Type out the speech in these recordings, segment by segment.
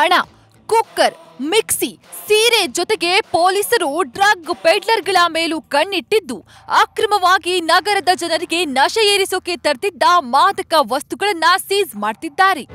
ಹಣ cooker mixie ಸೀರೆ ಜೊತೆಗೆ ಪೊಲೀಸರು ಡ್ರಗ್ ಪೆಡ್ಲರ್ಗಳ ಮೇಲೂ ಕಣ್ಣಿಟ್ಟಿದ್ದು ಅಕ್ರಮವಾಗಿ ನಗರದ ಜನರಿಗೆ ನಶೆ ಏರಿಸೋಕೆ ತರ್ತಿದ್ದ ಮಾದಕ ವಸ್ತುಗಳನ್ನ ಸೀಸ್ ಮಾಡ್ತಿದ್ದಾರೆ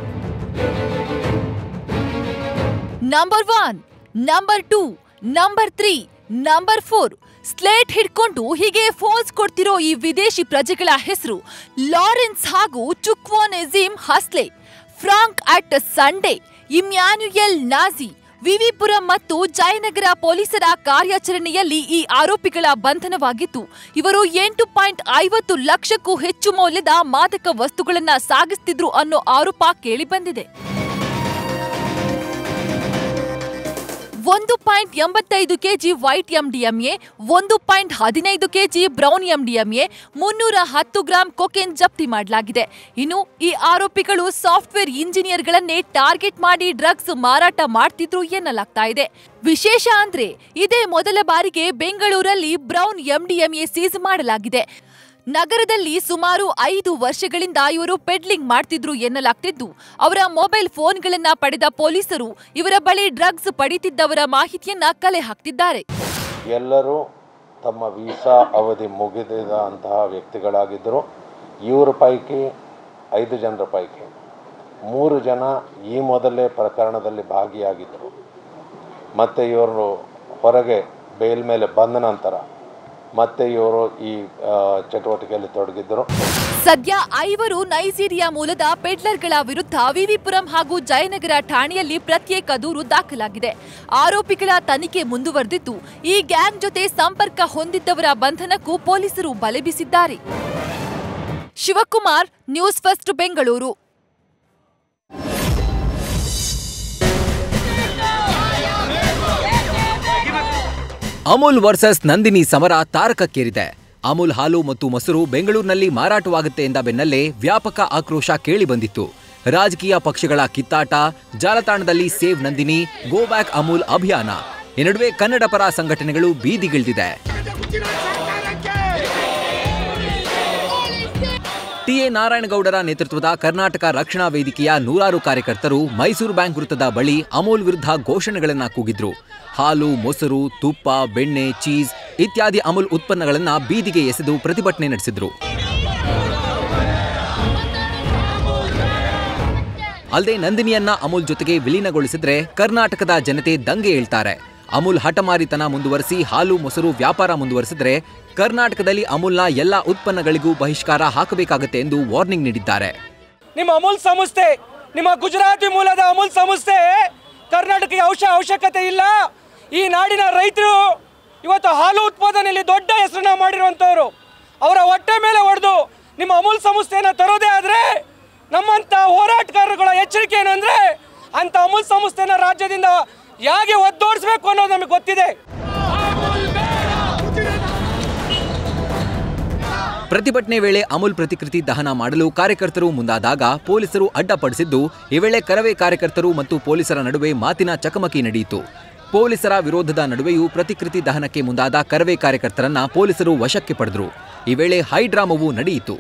number one number two number three number four slate ಹಿಡ್ಕೊಂಡು ಹೀಗೆ ಫೋನ್ಸ್ ಕೊಡ್ತಿರೋ ಈ ವಿದೇಶಿ ಪ್ರಜೆಗಳ ಹೆಸರು ಲಾರೆನ್ಸ್ ಹಾಗೂ Chukwanezim Hasle Frank At Sunday Emmanuel Naji V V Puram ಮತ್ತು ಜಯನಗರ ಪೊಲೀಸರ ಕಾರ್ಯಾಚರಣೆಯಲ್ಲಿ ಈ ಆರೋಪಿಗಳ ಬಂಧನವಾಗಿದ್ದು ಇವರು ಎಂಟು ಪಾಯಿಂಟ್ ಐವತ್ತು ಲಕ್ಷಕ್ಕೂ ಹೆಚ್ಚು ಮೌಲ್ಯದ ಮಾದಕ ವಸ್ತುಗಳನ್ನ ಸಾಗಿಸ್ತಿದ್ರು ಅನ್ನೋ ಆರೋಪ ಕೇಳಿಬಂದಿದೆ ಒಂದು ಪಾಯಿಂಟ್ ಎಂಬತ್ತೈದು ಕೆಜಿ ವೈಟ್ ಎಂಡಿಎಂಎ ಒಂದು ಪಾಯಿಂಟ್ ಹದಿನೈದು ಕೆಜಿ ಬ್ರೌನ್ ಎಂಡಿಎಂಎ ಮುನ್ನೂರ ಹತ್ತು ಗ್ರಾಂ ಕೊಕೆನ್ ಜಪ್ತಿ ಮಾಡಲಾಗಿದೆ ಇನ್ನು ಈ ಆರೋಪಿಗಳು ಸಾಫ್ಟ್ವೇರ್ ಇಂಜಿನಿಯರ್ಗಳನ್ನೇ ಟಾರ್ಗೆಟ್ ಮಾಡಿ ಡ್ರಗ್ಸ್ ಮಾರಾಟ ಮಾಡ್ತಿದ್ರು ಎನ್ನಲಾಗ್ತಾ ಇದೆ ವಿಶೇಷ ಅಂದ್ರೆ ಇದೇ ಮೊದಲ ಬಾರಿಗೆ ಬೆಂಗಳೂರಲ್ಲಿ ಬ್ರೌನ್ ಎಂಡಿಎಂಎ ಸೀಸ್ ಮಾಡಲಾಗಿದೆ ನಗರದಲ್ಲಿ ಸುಮಾರು ಐದು ವರ್ಷಗಳಿಂದ ಇವರು ಪೆಡ್ಲಿಂಗ್ ಮಾಡ್ತಿದ್ರು ಎನ್ನಲಾಗ್ತಿದ್ದು ಅವರ ಮೊಬೈಲ್ ಫೋನ್ಗಳನ್ನ ಪಡೆದ ಪೊಲೀಸರು ಇವರ ಬಳಿ ಡ್ರಗ್ಸ್ ಪಡಿತಿದ್ದವರ ಮಾಹಿತಿಯನ್ನ ಕಲೆ ಹಾಕ್ತಿದ್ದಾರೆ ಎಲ್ಲರೂ ತಮ್ಮ ವೀಸಾ ಅವಧಿ ಮುಗಿದಿದ ಅಂತಹ ವ್ಯಕ್ತಿಗಳಾಗಿದ್ದರು ಇವರ ಪೈಕಿ ಐದು ಜನರ ಪೈಕಿ ಮೂರು ಜನ ಈ ಮೊದಲೇ ಪ್ರಕರಣದಲ್ಲಿ ಭಾಗಿಯಾಗಿದ್ದರು ಮತ್ತು ಇವರು ಹೊರಗೆ ಬೇಲ್ ಮೇಲೆ ಬಂದ ನಂತರ ಮತ್ತೆ ಇವರು ಈ ಆ, ಚಟುವಟಿಕೆಯಲ್ಲಿ ತೊಡಗಿದ್ದರು ಸದ್ಯ ಐವರು ನೈಜೀರಿಯಾ ಮೂಲದ ಪೆಡ್ಲರ್ಗಳ ವಿರುದ್ಧ ವಿವಿಪುರಂ ಹಾಗೂ ಜಯನಗರ ಠಾಣೆಯಲ್ಲಿ ಪ್ರತ್ಯೇಕ ದೂರು ದಾಖಲಾಗಿದೆ ಆರೋಪಿಗಳ ತನಿಖೆ ಮುಂದುವರೆದಿದ್ದು ಈ ಗ್ಯಾಂಗ್ ಜೊತೆ ಸಂಪರ್ಕ ಹೊಂದಿದ್ದವರ ಬಂಧನಕ್ಕೂ ಪೊಲೀಸರು ಬಲೆ ಬೀಸಿದ್ದಾರೆ Shivakumar news first Bengaluru Amul versus Nandini ಸಮರ ತಾರಕಕ್ಕೇರಿದೆ ಅಮೂಲ್ ಹಾಲು ಮತ್ತು ಮೊಸರು ಬೆಂಗಳೂರಿನಲ್ಲಿ ಮಾರಾಟವಾಗುತ್ತೆ ಎಂದ ಬೆನ್ನಲ್ಲೇ ವ್ಯಾಪಕ ಆಕ್ರೋಶ ಕೇಳಿಬಂದಿತ್ತು ರಾಜಕೀಯ ಪಕ್ಷಗಳ ಕಿತ್ತಾಟ ಜಾಲತಾಣದಲ್ಲಿ save Nandini go back Amul ಅಭಿಯಾನ ಈ ನಡುವೆ ಕನ್ನಡ ಪರ ಸಂಘಟನೆಗಳು ಬೀದಿಗಿಳಿದಿದೆ ಟಿಎ ನಾರಾಯಣಗೌಡರ ನೇತೃತ್ವದ ಕರ್ನಾಟಕ ರಕ್ಷಣಾ ವೇದಿಕೆಯ ನೂರಾರು ಕಾರ್ಯಕರ್ತರು ಮೈಸೂರು ಬ್ಯಾಂಕ್ ವೃತ್ತದ ಬಳಿ ಅಮೂಲ್ ವಿರುದ್ಧ ಘೋಷಣೆಗಳನ್ನ ಕೂಗಿದ್ರು ಹಾಲು ಮೊಸರು ತುಪ್ಪ ಬೆಣ್ಣೆ ಚೀಸ್ ಇತ್ಯಾದಿ ಅಮೂಲ್ ಉತ್ಪನ್ನಗಳನ್ನ ಬೀದಿಗೆ ಎಸೆದು ಪ್ರತಿಭಟನೆ ನಡೆಸಿದ್ರು ಅಲ್ಲದೆ ನಂದಿನಿಯನ್ನ ಅಮೂಲ್ ಜೊತೆಗೆ ವಿಲೀನಗೊಳಿಸಿದ್ರೆ ಕರ್ನಾಟಕದ ಜನತೆ ದಂಗೆ ಏಳ್ತಾರೆ ಅಮೂಲ್ ಹಠಮಾರಿತನ ಮುಂದುವರಿಸಿ ಹಾಲು ಮೊಸರು ವ್ಯಾಪಾರ ಮುಂದುವರಿಸಿದ್ರೆ ಕರ್ನಾಟಕದಲ್ಲಿ ಅಮೂಲ್ನ ಎಲ್ಲ ಉತ್ಪನ್ನಗಳಿಗೂ ಬಹಿಷ್ಕಾರ ಹಾಕಬೇಕಾಗುತ್ತೆ ಎಂದು ವಾರ್ನಿಂಗ್ ನೀಡಿದ್ದಾರೆ ನಿಮ್ಮ ಅಮೂಲ್ ಸಂಸ್ಥೆ ನಿಮ್ಮ ಗುಜರಾತಿ ಮೂಲದ ಅಮೂಲ್ ಸಂಸ್ಥೆ ಕರ್ನಾಟಕಕ್ಕೆ ಔಷ ಅವಶ್ಯಕತೆ ಇಲ್ಲ ಈ ನಾಡಿನ ರೈತರು ಇವತ್ತು ಹಾಲು ಉತ್ಪಾದನೆಯಲ್ಲಿ ದೊಡ್ಡ ಹೆಸರನ್ನ ಮಾಡಿರುವಂಥವ್ರು ಅವರ ಹೊಟ್ಟೆ ಮೇಲೆ ಹೊಡೆದು ನಿಮ್ಮ ಅಮೂಲ್ ಸಂಸ್ಥೆಯನ್ನು ತರೋದೇ ಆದರೆ ನಮ್ಮಂಥ ಹೋರಾಟಗಾರರುಗಳ ಎಚ್ಚರಿಕೆ ಏನು ಅಂದರೆ ಅಂಥ ಅಮೂಲ್ ಸಂಸ್ಥೆನ ರಾಜ್ಯದಿಂದ ಹೇಗೆ ಒದ್ದೋಡಿಸ್ಬೇಕು ಅನ್ನೋದು ನಮಗೆ ಗೊತ್ತಿದೆ ಪ್ರತಿಭಟನೆ ವೇಳೆ ಅಮೂಲ್ ಪ್ರತಿಕೃತಿ ದಹನ ಮಾಡಲು ಕಾರ್ಯಕರ್ತರು ಮುಂದಾದಾಗ ಪೊಲೀಸರು ಅಡ್ಡಪಡಿಸಿದ್ದು ಈ ವೇಳೆ ಕರವೇ ಕಾರ್ಯಕರ್ತರು ಮತ್ತು ಪೊಲೀಸರ ನಡುವೆ ಮಾತಿನ ಚಕಮಕಿ ನಡೆಯಿತು ಪೊಲೀಸರ ವಿರೋಧದ ನಡುವೆಯೂ ಪ್ರತಿಕೃತಿ ದಹನಕ್ಕೆ ಮುಂದಾದ ಕರವೇ ಕಾರ್ಯಕರ್ತರನ್ನ ಪೊಲೀಸರು ವಶಕ್ಕೆ ಪಡೆದರು ಈ ವೇಳೆ ಹೈಡ್ರಾಮವೂ ನಡೆಯಿತು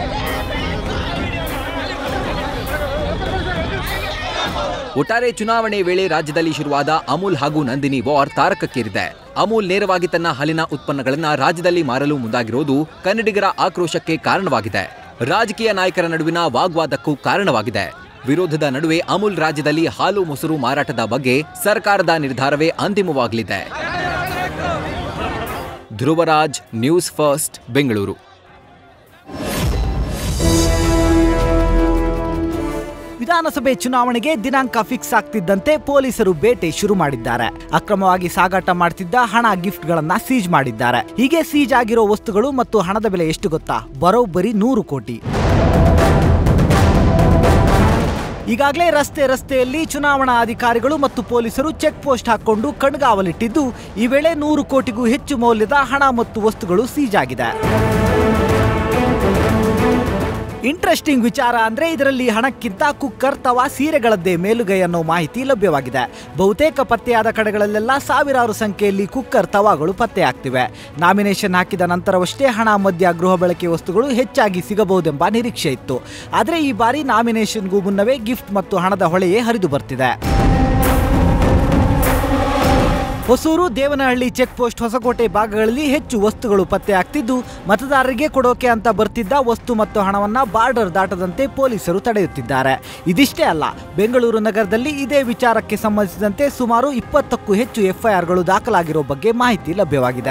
ಒಟ್ಟಾರೆ ಚುನಾವಣೆ ವೇಳೆ ರಾಜ್ಯದಲ್ಲಿ ಶುರುವಾದ ಅಮೂಲ್ ಹಾಗೂ ನಂದಿನಿ ವಾರ್ ತಾರಕಕ್ಕೇರಿದೆ ಅಮೂಲ್ ನೇರವಾಗಿ ತನ್ನ ಹಾಲಿನ ಉತ್ಪನ್ನಗಳನ್ನ ರಾಜ್ಯದಲ್ಲಿ ಮಾರಲು ಮುಂದಾಗಿರೋದು ಕನ್ನಡಿಗರ ಆಕ್ರೋಶಕ್ಕೆ ಕಾರಣವಾಗಿದೆ ರಾಜಕೀಯ ನಾಯಕರ ನಡುವಿನ ವಾಗ್ವಾದಕ್ಕೂ ಕಾರಣವಾಗಿದೆ ವಿರೋಧದ ನಡುವೆ ಅಮೂಲ್ ರಾಜ್ಯದಲ್ಲಿ ಹಾಲು ಮೊಸರು ಮಾರಾಟದ ಬಗ್ಗೆ ಸರ್ಕಾರದ ನಿರ್ಧಾರವೇ ಅಂತಿಮವಾಗಲಿದೆ ಧ್ರುವರಾಜ್ ನ್ಯೂಸ್ ಫಸ್ಟ್ ಬೆಂಗಳೂರು ವಿಧಾನಸಭೆ ಚುನಾವಣೆಗೆ ದಿನಾಂಕ ಫಿಕ್ಸ್ ಆಗ್ತಿದ್ದಂತೆ ಪೊಲೀಸರು ಬೇಟೆ ಶುರು ಮಾಡಿದ್ದಾರೆ ಅಕ್ರಮವಾಗಿ ಸಾಗಾಟ ಮಾಡ್ತಿದ್ದ ಹಣ ಗಿಫ್ಟ್ಗಳನ್ನ ಸೀಜ್ ಮಾಡಿದ್ದಾರೆ ಹೀಗೆ ಸೀಜ್ ಆಗಿರೋ ವಸ್ತುಗಳು ಮತ್ತು ಹಣದ ಬೆಲೆ ಎಷ್ಟು ಗೊತ್ತಾ ಬರೋಬ್ಬರಿ ನೂರು ಕೋಟಿ ಈಗಾಗಲೇ ರಸ್ತೆ ರಸ್ತೆಯಲ್ಲಿ ಚುನಾವಣಾ ಅಧಿಕಾರಿಗಳು ಮತ್ತು ಪೊಲೀಸರು ಚೆಕ್ ಪೋಸ್ಟ್ ಹಾಕೊಂಡು ಕಣ್ಗಾವಲಿಟ್ಟಿದ್ದು ಈ ವೇಳೆ ನೂರು ಕೋಟಿಗೂ ಹೆಚ್ಚು ಮೌಲ್ಯದ ಹಣ ಮತ್ತು ವಸ್ತುಗಳು ಸೀಜ್ ಆಗಿದೆ ಇಂಟ್ರೆಸ್ಟಿಂಗ್ ವಿಚಾರ ಅಂದ್ರೆ ಇದರಲ್ಲಿ ಹಣಕ್ಕಿಂತ ಕುಕ್ಕರ್ ತವಾ ಸೀರೆಗಳದ್ದೇ ಮೇಲುಗೈ ಅನ್ನೋ ಮಾಹಿತಿ ಲಭ್ಯವಾಗಿದೆ ಬಹುತೇಕ ಪತ್ತೆಯಾದ ಕಡೆಗಳಲ್ಲೆಲ್ಲ ಸಾವಿರಾರು ಸಂಖ್ಯೆಯಲ್ಲಿ ಕುಕ್ಕರ್ ತವಾಗಳು ಪತ್ತೆಯಾಗ್ತಿವೆ ನಾಮಿನೇಷನ್ ಹಾಕಿದ ನಂತರವಷ್ಟೇ ಹಣ ಮದ್ಯ ಗೃಹ ಬಳಕೆ ವಸ್ತುಗಳು ಹೆಚ್ಚಾಗಿ ಸಿಗಬಹುದೆಂಬ ನಿರೀಕ್ಷೆ ಇತ್ತು ಆದರೆ ಈ ಬಾರಿ ನಾಮಿನೇಷನ್ಗೂ ಮುನ್ನವೇ ಗಿಫ್ಟ್ ಮತ್ತು ಹಣದ ಹೊಳೆಯೇ ಹರಿದು ಬರ್ತಿದೆ ಹೊಸೂರು ದೇವನಹಳ್ಳಿ ಚೆಕ್ ಪೋಸ್ಟ್ ಹೊಸಕೋಟೆ ಭಾಗಗಳಲ್ಲಿ ಹೆಚ್ಚು ವಸ್ತುಗಳು ಪತ್ತೆಯಾಗ್ತಿದ್ದು ಮತದಾರರಿಗೆ ಕೊಡೋಕೆ ಅಂತ ಬರ್ತಿದ್ದ ವಸ್ತು ಮತ್ತು ಹಣವನ್ನ ಬಾರ್ಡರ್ ದಾಟದಂತೆ ಪೊಲೀಸರು ತಡೆಯುತ್ತಿದ್ದಾರೆ ಇದಿಷ್ಟೇ ಅಲ್ಲ ಬೆಂಗಳೂರು ನಗರದಲ್ಲಿ ಇದೇ ವಿಚಾರಕ್ಕೆ ಸಂಬಂಧಿಸಿದಂತೆ ಸುಮಾರು ಇಪ್ಪತ್ತಕ್ಕೂ ಹೆಚ್ಚು ಎಫ್ಐಆರ್ಗಳು ದಾಖಲಾಗಿರೋ ಬಗ್ಗೆ ಮಾಹಿತಿ ಲಭ್ಯವಾಗಿದೆ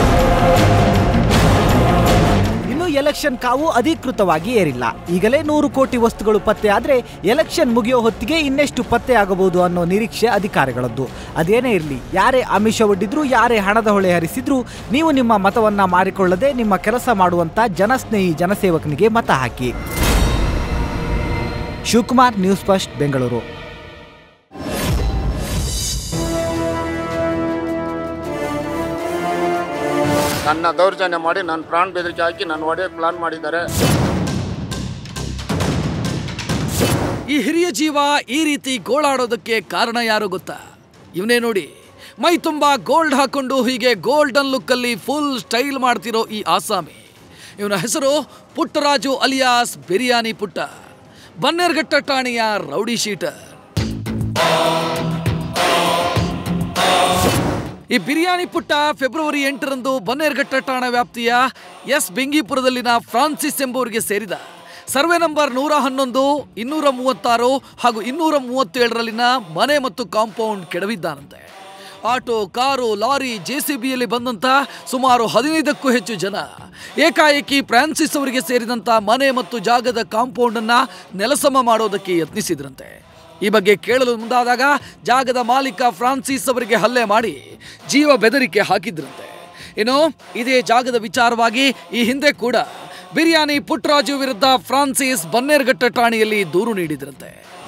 ಇನ್ನು ಎಲೆಕ್ಷನ್ ಕಾವು ಅಧಿಕೃತವಾಗಿ ಏರಿಲ್ಲ ಈಗಲೇ ನೂರು ಕೋಟಿ ವಸ್ತುಗಳು ಪತ್ತೆಯಾದ್ರೆ ಎಲೆಕ್ಷನ್ ಮುಗಿಯೋ ಹೊತ್ತಿಗೆ ಇನ್ನೆಷ್ಟು ಪತ್ತೆಯಾಗಬಹುದು ಅನ್ನೋ ನಿರೀಕ್ಷೆ ಅಧಿಕಾರಿಗಳದ್ದು ಅದೇನೇ ಇರಲಿ ಯಾರೇ ಆಮಿಷ ಒಡ್ಡಿದ್ರು ಯಾರೇ ಹಣದ ಹೊಳೆ ಹರಿಸಿದ್ರು ನೀವು ನಿಮ್ಮ ಮತವನ್ನ ಮಾರಿಕೊಳ್ಳದೆ ನಿಮ್ಮ ಕೆಲಸ ಮಾಡುವಂತ ಜನಸ್ನೇಹಿ ಜನಸೇವಕನಿಗೆ ಮತ ಹಾಕಿ ಶಿವಕುಮಾರ್ ನ್ಯೂಸ್ ಫಸ್ಟ್ ಬೆಂಗಳೂರು ನನ್ನ ದೌರ್ಜನ್ಯ ಮಾಡಿ ನನ್ನ ಪ್ರಾಣ ಬೆದರಿಕೆ ಹಾಕಿ ನನ್ನ ಒಡೆಯಕ್ಕೆ ಪ್ಲಾನ್ ಮಾಡಿದ್ದಾರೆ ಈ ಹಿರಿಯ ಜೀವ ಈ ರೀತಿ ಗೋಳಾಡೋದಕ್ಕೆ ಕಾರಣ ಯಾರು ಗೊತ್ತಾ ಇವನೇ ನೋಡಿ ಮೈ ತುಂಬ ಗೋಲ್ಡ್ ಹಾಕೊಂಡು ಹೀಗೆ ಗೋಲ್ಡನ್ ಲುಕ್ಕಲ್ಲಿ ಫುಲ್ ಸ್ಟೈಲ್ ಮಾಡ್ತಿರೋ ಈ ಆಸಾಮಿ ಇವನ ಹೆಸರು ಪುಟ್ಟರಾಜು ಅಲಿಯಾಸ್ ಬಿರಿಯಾನಿ ಪುಟ್ಟ ಬನ್ನೇರ್ಘಟ್ಟ ಠಾಣೆಯ ರೌಡಿ ಶೀಟರ್ ಈ ಬಿರಿಯಾನಿ ಪುಟ್ಟ ಫೆಬ್ರವರಿ ಎಂಟರಂದು ಬನ್ನೇರ್ಘಟ್ಟ ಠಾಣಾ ವ್ಯಾಪ್ತಿಯ ಎಸ್ ಬೆಂಗಿಪುರದಲ್ಲಿನ ಫ್ರಾನ್ಸಿಸ್ ಎಂಬುವರಿಗೆ ಸೇರಿದ ಸರ್ವೆ ನಂಬರ್ ನೂರ ಹನ್ನೊಂದು ಇನ್ನೂರ ಮೂವತ್ತಾರು ಹಾಗೂ ಇನ್ನೂರ ಮೂವತ್ತೇಳರಲ್ಲಿನ ಮನೆ ಮತ್ತು ಕಾಂಪೌಂಡ್ ಕೆಡವಿದ್ದಾನಂತೆ ಆಟೋ ಕಾರು ಲಾರಿ ಜೆಸಿಬಿಯಲ್ಲಿ ಬಂದಂತ ಸುಮಾರು ಹದಿನೈದಕ್ಕೂ ಹೆಚ್ಚು ಜನ ಏಕಾಏಕಿ ಫ್ರಾನ್ಸಿಸ್ ಅವರಿಗೆ ಸೇರಿದಂತ ಮನೆ ಮತ್ತು ಜಾಗದ ಕಾಂಪೌಂಡ್ ಅನ್ನ ನೆಲಸಮ ಮಾಡೋದಕ್ಕೆ ಯತ್ನಿಸಿದ್ರಂತೆ ಈ ಬಗ್ಗೆ ಕೇಳಲು ಮುಂದಾದಾಗ ಜಾಗದ ಮಾಲೀಕ ಫ್ರಾನ್ಸಿಸ್ ಅವರಿಗೆ ಹಲ್ಲೆ ಮಾಡಿ ಜೀವ ಬೆದರಿಕೆ ಹಾಕಿದ್ರಂತೆ ಇನ್ನು ಇದೇ ಜಾಗದ ವಿಚಾರವಾಗಿ ಈ ಹಿಂದೆ ಕೂಡ ಬಿರಿಯಾನಿ ಪುಟ್ಟರಾಜು ವಿರುದ್ಧ ಫ್ರಾನ್ಸಿಸ್ ಬನ್ನೇರ್ಘಟ್ಟ ಠಾಣೆಯಲ್ಲಿ ದೂರು ನೀಡಿದ್ರಂತೆ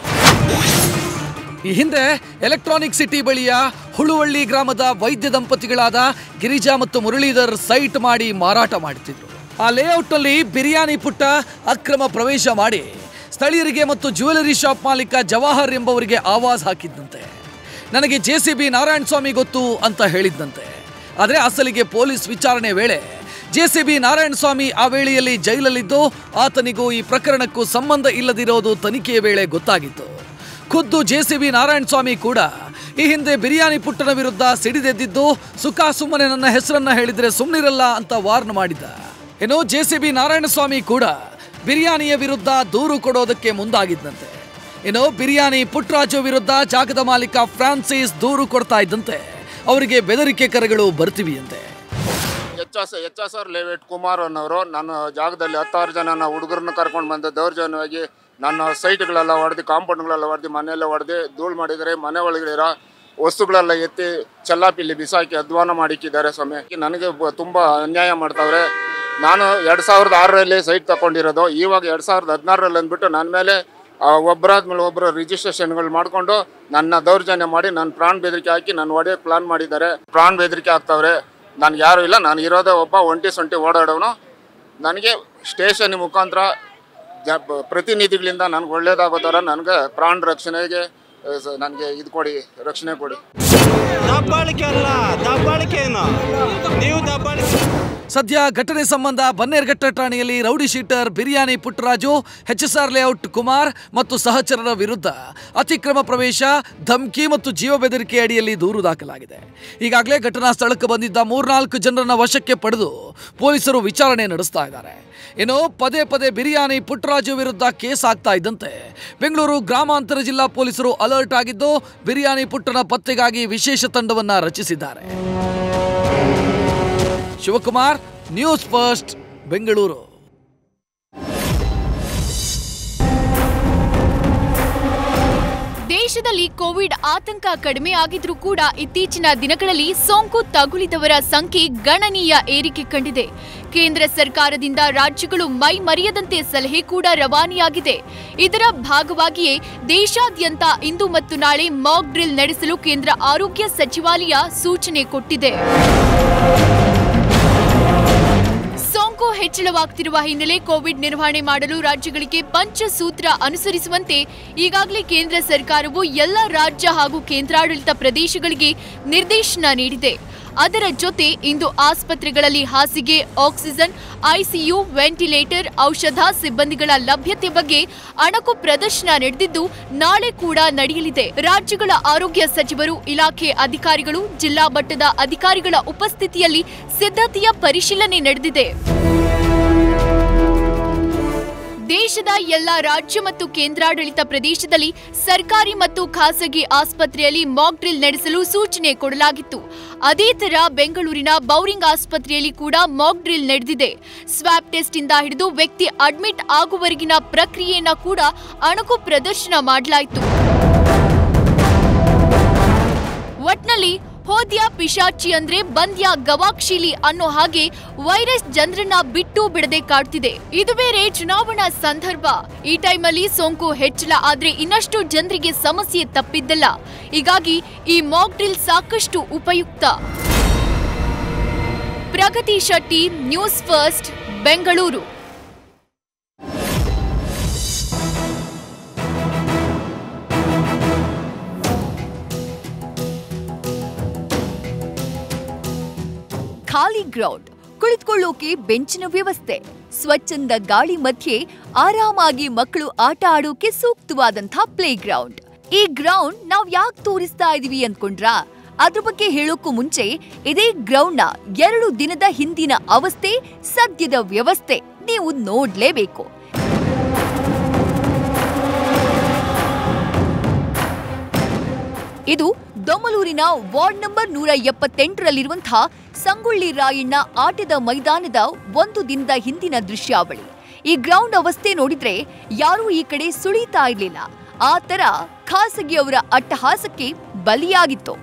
ಈ ಹಿಂದೆ ಎಲೆಕ್ಟ್ರಾನಿಕ್ ಸಿಟಿ ಬಳಿಯ ಹುಳುವಳ್ಳಿ ಗ್ರಾಮದ ವೈದ್ಯ ದಂಪತಿಗಳಾದ ಗಿರಿಜಾ ಮತ್ತು ಮುರಳೀಧರ್ ಸೈಟ್ ಮಾಡಿ ಮಾರಾಟ ಮಾಡುತ್ತಿದ್ರು ಆ ಲೇಔಟ್ನಲ್ಲಿ ಬಿರಿಯಾನಿ ಪುಟ್ಟ ಅಕ್ರಮ ಪ್ರವೇಶ ಮಾಡಿ ಸ್ಥಳೀಯರಿಗೆ ಮತ್ತು ಜ್ಯುವೆಲರಿ ಶಾಪ್ ಮಾಲೀಕ ಜವಾಹರ್ ಎಂಬವರಿಗೆ ಆವಾಜ್ ಹಾಕಿದ್ದಂತೆ ನನಗೆ J C B Narayana Swamy ಗೊತ್ತು ಅಂತ ಹೇಳಿದ್ದಂತೆ ಆದರೆ ಅಸಲಿಗೆ ಪೊಲೀಸ್ ವಿಚಾರಣೆ ವೇಳೆ J C B Narayana Swamy ಆ ವೇಳೆಯಲ್ಲಿ ಜೈಲಲ್ಲಿದ್ದು ಆತನಿಗೂ ಈ ಪ್ರಕರಣಕ್ಕೂ ಸಂಬಂಧ ಇಲ್ಲದಿರೋದು ತನಿಖೆಯ ವೇಳೆ ಗೊತ್ತಾಗಿತ್ತು ಖುದ್ದು J C B Narayana Swamy ಕೂಡ ಈ ಹಿಂದೆ ಬಿರಿಯಾನಿ ಪುಟ್ಟನ ವಿರುದ್ಧ ಸಿಡಿದೆದ್ದಿದ್ದು ಸುಖ ಸುಮ್ಮನೆ ನನ್ನ ಹೆಸರನ್ನ ಹೇಳಿದ್ರೆ ಸುಮ್ಮನಿರಲ್ಲ ಅಂತ ವಾರ್ನ್ ಮಾಡಿದ್ದ ಇನ್ನು J C B Narayana Swamy ಕೂಡ ಬಿರಿಯಾನಿಯ ವಿರುದ್ಧ ದೂರು ಕೊಡೋದಕ್ಕೆ ಮುಂದಾಗಿದ್ದಂತೆ ಇನ್ನು ಬಿರಿಯಾನಿ ಪುಟ್ಟರಾಜು ವಿರುದ್ಧ ಜಾಗದ ಮಾಲೀಕ ಫ್ರಾನ್ಸಿಸ್ ದೂರು ಕೊಡ್ತಾ ಇದ್ದಂತೆ ಅವರಿಗೆ ಬೆದರಿಕೆ ಕರೆಗಳು ಬರ್ತಿವಿಯಂತೆ H S H S R layout Kumar ಅನ್ನೋರು ನನ್ನ ಜಾಗದಲ್ಲಿ ಹತ್ತಾರು ಜನ ಹುಡುಗರನ್ನ ಕರ್ಕೊಂಡು ಬಂದು ದೌರ್ಜನ್ಯವಾಗಿ ನನ್ನ ಸೈಟ್ಗಳೆಲ್ಲ ಹೊಡೆದು ಕಾಂಪೌಂಡ್ಗಳೆಲ್ಲ ಹೊಡೆದು ಮನೆಯೆಲ್ಲ ಹೊಡೆದು ಧೂಳು ಮಾಡಿದರೆ ಮನೆ ಒಳಗಿರೋ ವಸ್ತುಗಳೆಲ್ಲ ಎತ್ತಿ ಚಲ್ಲಾಪಿಲ್ಲಿ ಬಿಸಾಕಿ ಅಧ್ವಾನ ಮಾಡಿಕ್ಕಿದ್ದಾರೆ ಸ್ವಾಮಿ ನನಗೆ ಬ- ತುಂಬ ಅನ್ಯಾಯ ಮಾಡ್ತಾವ್ರೆ ನಾನು ಎರಡು ಸಾವಿರದ ಆರರಲ್ಲಿ ಸೈಟ್ ತಗೊಂಡಿರೋದು ಇವಾಗ ಎರಡು ಸಾವಿರದ ಹದಿನಾರರಲ್ಲಿ ಅಂದ್ಬಿಟ್ಟು ನನ್ನ ಮೇಲೆ ಒಬ್ಬರಾದ್ಮೇಲೆ ಒಬ್ಬರು ರಿಜಿಸ್ಟ್ರೇಷನ್ಗಳು ಮಾಡಿಕೊಂಡು ನನ್ನ ದೌರ್ಜನ್ಯ ಮಾಡಿ ನನ್ನ ಪ್ರಾಣ ಬೆದರಿಕೆ ಹಾಕಿ ನನ್ನ ಒಡೆಯಕ್ಕೆ ಪ್ಲಾನ್ ಮಾಡಿದ್ದಾರೆ ಪ್ರಾಣ ಬೆದರಿಕೆ ಆಗ್ತಾವ್ರೆ ನನಗೆ ಯಾರು ಇಲ್ಲ ನಾನು ಇರೋದೇ ಒಬ್ಬ ಒಂಟಿ ಸೊಂಟಿ ಓಡಾಡೋನು ನನಗೆ ಸ್ಟೇಷನ್ ಮುಖಾಂತರ ಜ ಪ- ಪ್ರತಿನಿಧಿಗಳಿಂದ ನನಗೆ ಒಳ್ಳೇದಾಗೋ ಥರ ನನಗೆ ಪ್ರಾಣ ರಕ್ಷಣೆಗೆ ನನಗೆ ಇದು ಕೊಡಿ ರಕ್ಷಣೆ ಕೊಡಿ ದಬ್ಬಾಳಿಕೆ ಅಲ್ಲ ದಬ್ಬಾಳಿಕೆ ಏನು ನೀವು ದಬ್ಬಾಳಿಕೆ ಸದ್ಯ ಘಟನೆ ಸಂಬಂಧ ಬನ್ನೇರ್ಘಟ್ಟ ಠಾಣೆಯಲ್ಲಿ rowdy sheeter Biryani Puttaraju H S R layout Kumar ಮತ್ತು ಸಹಚರರ ವಿರುದ್ಧ ಅತಿಕ್ರಮ ಪ್ರವೇಶ ಧಮ್ಕಿ ಮತ್ತು ಜೀವ ಬೆದರಿಕೆ ಅಡಿಯಲ್ಲಿ ದೂರು ದಾಖಲಾಗಿದೆ ಈಗಾಗಲೇ ಘಟನಾ ಸ್ಥಳಕ್ಕೆ ಬಂದಿದ್ದ ಮೂರ್ನಾಲ್ಕು ಜನರನ್ನ ವಶಕ್ಕೆ ಪಡೆದು ಪೊಲೀಸರು ವಿಚಾರಣೆ ನಡೆಸ್ತಾ ಇದ್ದಾರೆ ಇನ್ನು ಪದೇ ಪದೇ ಬಿರಿಯಾನಿ ಪುಟ್ಟರಾಜು ವಿರುದ್ಧ ಕೇಸ್ ಆಗ್ತಾ ಇದ್ದಂತೆ ಬೆಂಗಳೂರು ಗ್ರಾಮಾಂತರ ಜಿಲ್ಲಾ ಪೊಲೀಸರು ಅಲರ್ಟ್ ಆಗಿದ್ದು ಬಿರಿಯಾನಿ ಪುಟ್ಟನ ಪತ್ತೆಗಾಗಿ ವಿಶೇಷ ತಂಡವನ್ನ ರಚಿಸಿದ್ದಾರೆ ಶಿವಕುಮಾರ್ ನ್ಯೂಸ್ ಫಸ್ಟ್ ಬೆಂಗಳೂರು ದೇಶದಲ್ಲಿ ಕೋವಿಡ್ ಆತಂಕ ಕಡಿಮೆ ಆಗಿದ್ರೂ ಕೂಡ ಇತ್ತೀಚಿನ ದಿನಗಳಲ್ಲಿ ಸೋಂಕು ತಗುಲಿದವರ ಸಂಖ್ಯೆ ಗಣನೀಯ ಏರಿಕೆ ಕಂಡಿದೆ ಕೇಂದ್ರ ಸರ್ಕಾರದಿಂದ ರಾಜ್ಯಗಳು ಮೈ ಮರೆಯದಂತೆ ಸಲಹೆ ಕೂಡ ರವಾನೆಯಾಗಿದೆ ಇದರ ಭಾಗವಾಗಿಯೇ ದೇಶಾದ್ಯಂತ ಇಂದು ಮತ್ತು ನಾಳೆ ಮಾಕ್ ಡ್ರಿಲ್ ನಡೆಸಲು ಕೇಂದ್ರ ಆರೋಗ್ಯ ಸಚಿವಾಲಯ ಸೂಚನೆ ಕೊಟ್ಟಿದೆ ಸೋಂಕು ಹೆಚ್ಚಳವಾಗ್ತಿರುವ ಹಿನ್ನೆಲೆ ಕೋವಿಡ್ ನಿರ್ವಹಣೆ ಮಾಡಲು ರಾಜ್ಯಗಳಿಗೆ ಪಂಚಸೂತ್ರ ಅನುಸರಿಸುವಂತೆ ಈಗಾಗಲೇ ಕೇಂದ್ರ ಸರ್ಕಾರವು ಎಲ್ಲ ರಾಜ್ಯ ಹಾಗೂ ಕೇಂದ್ರಾಡಳಿತ ಪ್ರದೇಶಗಳಿಗೆ ನಿರ್ದೇಶನ ನೀಡಿದೆ ಅದರ ಜೊತೆ ಇಂದು ಆಸ್ಪತ್ರೆಗಳಲ್ಲಿ ಹಾಸಿಗೆ ಆಕ್ಸಿಜನ್ ಐಸಿಯು ವೆಂಟಿಲೇಟರ್ ಔಷಧ ಸಿಬ್ಬಂದಿಗಳ ಲಭ್ಯತೆ ಬಗ್ಗೆ ಅಣಕು ಪ್ರದರ್ಶನ ನಡೆದಿದ್ದು ನಾಳೆ ಕೂಡ ನಡೆಯಲಿದೆ ರಾಜ್ಯಗಳ ಆರೋಗ್ಯ ಸಚಿವರು ಇಲಾಖೆ ಅಧಿಕಾರಿಗಳು ಜಿಲ್ಲಾ ಮಟ್ಟದ ಅಧಿಕಾರಿಗಳ ಉಪಸ್ಥಿತಿಯಲ್ಲಿ ಸಿದ್ಧತೆಯ ಪರಿಶೀಲನೆ ನಡೆದಿದೆ ದೇಶದ ಎಲ್ಲ ರಾಜ್ಯ ಮತ್ತು ಕೇಂದ್ರಾಡಳಿತ ಪ್ರದೇಶದಲ್ಲಿ ಸರ್ಕಾರಿ ಮತ್ತು ಖಾಸಗಿ ಆಸ್ಪತ್ರೆಯಲ್ಲಿ ಮಾಕ್ ಡ್ರಿಲ್ ನಡೆಸಲು ಸೂಚನೆ ಕೊಡಲಾಗಿತ್ತು ಅದೇ ತರ ಬೆಂಗಳೂರಿನ ಬೌರಿಂಗ್ ಆಸ್ಪತ್ರೆಯಲ್ಲಿ ಕೂಡ ಮಾಕ್ ಡ್ರಿಲ್ ನಡೆದಿದೆ ಸ್ವಾಬ್ ಟೆಸ್ಟ್ ಇಂದ ಹಿಡಿದು ವ್ಯಕ್ತಿ ಅಡ್ಮಿಟ್ ಆಗುವವರೆಗಿನ ಪ್ರಕ್ರಿಯೆಯನ್ನ ಕೂಡ ಅಣಕು ಪ್ರದರ್ಶನ ಮಾಡಲಾಯಿತು ಒಟ್ನಲ್ಲಿ ಹೋದ್ಯ ಪಿಶಾಚಿ ಅಂದ್ರೆ ಬಂದ್ಯ ಗವಾಕ್ಷಿಲಿ ಅನ್ನೋ ಹಾಗೆ ವೈರಸ್ ಜನರನ್ನ ಬಿಟ್ಟು ಬಿಡದೆ ಕಾಡ್ತಿದೆ ಇದು ಬೇರೆ ಚುನಾವಣಾ ಸಂದರ್ಭ ಈ ಟೈಮಲ್ಲಿ ಸೋಂಕು ಹೆಚ್ಚಳ ಆದ್ರೆ ಇನ್ನಷ್ಟು ಜನರಿಗೆ ಸಮಸ್ಯೆ ತಪ್ಪಿದ್ದಲ್ಲ ಹೀಗಾಗಿ ಈ ಮಾಕ್ ಡ್ರಿಲ್ ಸಾಕಷ್ಟು ಉಪಯುಕ್ತ ಪ್ರಗತಿ ಶೆಟ್ಟಿ ನ್ಯೂಸ್ ಫಸ್ಟ್ ಬೆಂಗಳೂರು ಖಾಲಿ ಗ್ರೌಂಡ್ ಕುಳಿತುಕೊಳ್ಳೋಕೆ ಬೆಂಚಿನ ವ್ಯವಸ್ಥೆ ಸ್ವಚ್ಛಂದ ಗಾಳಿ ಮಧ್ಯೆ ಆರಾಮಾಗಿ ಮಕ್ಕಳು ಆಟ ಆಡೋಕೆ ಸೂಕ್ತವಾದಂಥ ಪ್ಲೇ ಗ್ರೌಂಡ್ ಈ ಗ್ರೌಂಡ್ ನಾವ್ ಯಾಕೆ ತೋರಿಸ್ತಾ ಇದೀವಿ ಅನ್ಕೊಂಡ್ರಾ ಅದ್ರ ಬಗ್ಗೆ ಹೇಳೋಕ್ಕೂ ಮುಂಚೆ ಇದೇ ಗ್ರೌಂಡ್ನ ಎರಡು ದಿನದ ಹಿಂದಿನ ಅವಸ್ಥೆ ಸದ್ಯದ ವ್ಯವಸ್ಥೆ ನೀವು ನೋಡ್ಲೇಬೇಕು ಇದು ದೊಮ್ಮಲೂರಿನ ವಾರ್ಡ್ ನಂಬರ್ ನೂರ ಎಪ್ಪತ್ತೆಂಟರಲ್ಲಿರುವಂತಹ ಸಂಗೊಳ್ಳಿ ರಾಯಣ್ಣ ಆಟದ ಮೈದಾನದ ಒಂದು ದಿನದ ಹಿಂದಿನ ದೃಶ್ಯಾವಳಿ ಈ ಗ್ರೌಂಡ್ ಅವಸ್ಥೆ ನೋಡಿದ್ರೆ ಯಾರೂ ಈ ಕಡೆ ಸುಳಿತಾ ಇರ್ಲಿಲ್ಲ ಆ ತರ ಖಾಸಗಿಯವರ ಅಟ್ಟಹಾಸಕ್ಕೆ ಬಲಿಯಾಗಿತ್ತು